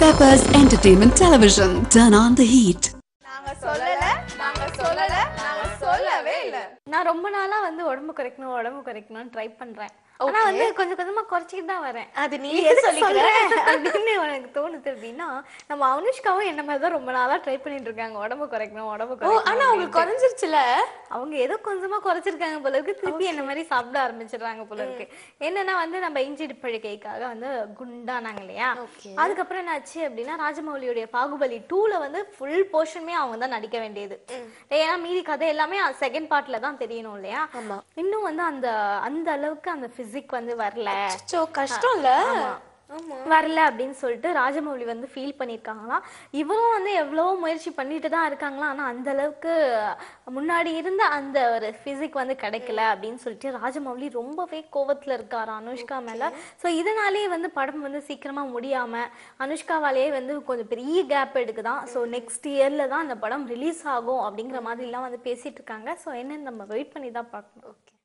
Peppers Entertainment Television. Turn on the heat. நாங்க சொல்லல நாங்க சொல்லல நாங்க சொல்லவே இல்ல நான் ரொம்ப நாளா வந்து உடம்பு குறைக்கணும் உடம்பு குறைக்கணும்னு ட்ரை பண்றேன் ஆனா வந்து கொஞ்சம் கொஞ்சமா குறைச்சிக்கிட்டு தான் வரேன் அது நீ எதுக்கு சொல்லிக்கிற சொல்றேன் அப்படின்னு எனக்கு தோணுது அப்படின்னா நம்ம அனுஷ்காவும் என்ன மாதிரி தான் ரொம்ப நாளா ட்ரை பண்ணிட்டு இருக்காங்க உடம்பு குறைக்கணும் உடம்பு ஓ குறைக்கணும் ஆனா உங்களுக்கு குறைஞ்சிருச்சுல அவங்க ஏதோ கொஞ்சமா குறைச்சிருக்காங்க போல இருக்கு திருப்பி என்ன மாதிரி சாப்பிட ஆரம்பிச்சிடுறாங்க போல இருக்கு என்னன்னா வந்து நம்ம இஞ்சி பழிக்கைக்காக வந்து குண்டானாங்க இல்லையா Okay. அதுக்கப்புறம் என்ன ஆச்சு அப்படின்னா ராஜமௌலியுடைய பாகுபலி டூல வந்து ஃபுல் போர்ஷனுமே அவங்க தான் நடிக்க வேண்டியது ஏன்னா மீதி கதை எல்லாமே செகண்ட் பார்ட்ல தான் தெரியணும் இல்லையா ஆமா. இன்னும் வந்து அந்த அந்த அளவுக்கு அந்த பிசிக் வந்து வரல அச்சோ கஷ்டம் இல்ல ஆமா வரல அப்படின்னு சொல்லிட்டு ராஜமௌலி வந்து ஃபீல் பண்ணியிருக்காங்களாம் இவரும் வந்து எவ்வளவோ முயற்சி பண்ணிட்டு தான் இருக்காங்களாம் ஆனால் அந்த அளவுக்கு முன்னாடி இருந்த அந்த ஒரு ஃபிசிக் வந்து கிடைக்கல அப்படின்னு சொல்லிட்டு ராஜமௌலி ரொம்பவே கோவத்தில் இருக்காரு அனுஷ்கா மேலே ஸோ இதனாலேயே வந்து படம் வந்து சீக்கிரமாக முடியாமல் அனுஷ்காவாலேயே வந்து கொஞ்சம் பெரிய கேப் எடுக்குதான் ஸோ நெக்ஸ்ட் இயரில் தான் அந்த படம் ரிலீஸ் ஆகும் அப்படிங்கிற மாதிரிலாம் வந்து பேசிட்டு இருக்காங்க ஸோ என்னன்னு நம்ம வெயிட் பண்ணி தான் பார்க்கணும் ஓகே